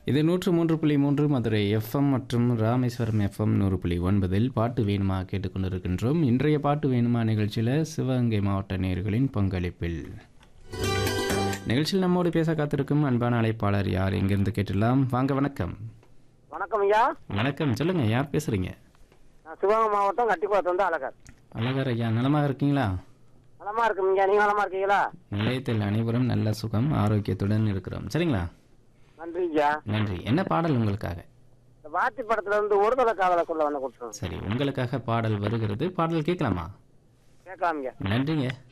இது நூற்று மூன்று புள்ளி மூன்று மதுரை எஃப்எம் மற்றும் ராமேஸ்வரம் எஃப்எம் நூறு புள்ளி ஒன்பதில் பாட்டு வேணுமா கேட்டுக்கொண்டிருக்கின்றோம் இன்றைய பாட்டு வேணுமா நிகழ்ச்சியில் சிவகங்கை மாவட்ட நேயர்களின் பங்களிப்பில் நிகழ்ச்சியில் நம்மோடு பேச காத்திருக்கும் அன்பான அழைப்பாளர் யார் எங்கிருந்து கேட்டுடலாம் வாங்க வணக்கம் வணக்கம் ஐயா வணக்கம் சொல்லுங்க யார் பேசுறீங்க நான் சிவகங்கை மாவட்டம் கட்டிக்குளத்து வந்து அழகர் அழகர் ஐயா நலமாக இருக்கீங்களா நலமா இருக்குங்க நீங்க நலமா இருக்கீங்களா நிலையத்தில் அனைவரும் நல்ல சுகம் ஆரோக்கியத்துடன் இருக்கிறோம் சரிங்களா நன்றி ஐயா நன்றி என்ன பாடல் உங்களுக்காக இந்த வாத்தி படத்துல இருந்து ஒரு தலை காதலுக்குள்ள வந்து கொடுத்துருவோம் சரி உங்களுக்காக பாடல் வருகிறது பாடல் கேட்கலாமா கேட்கலாமுங்க நன்றிங்க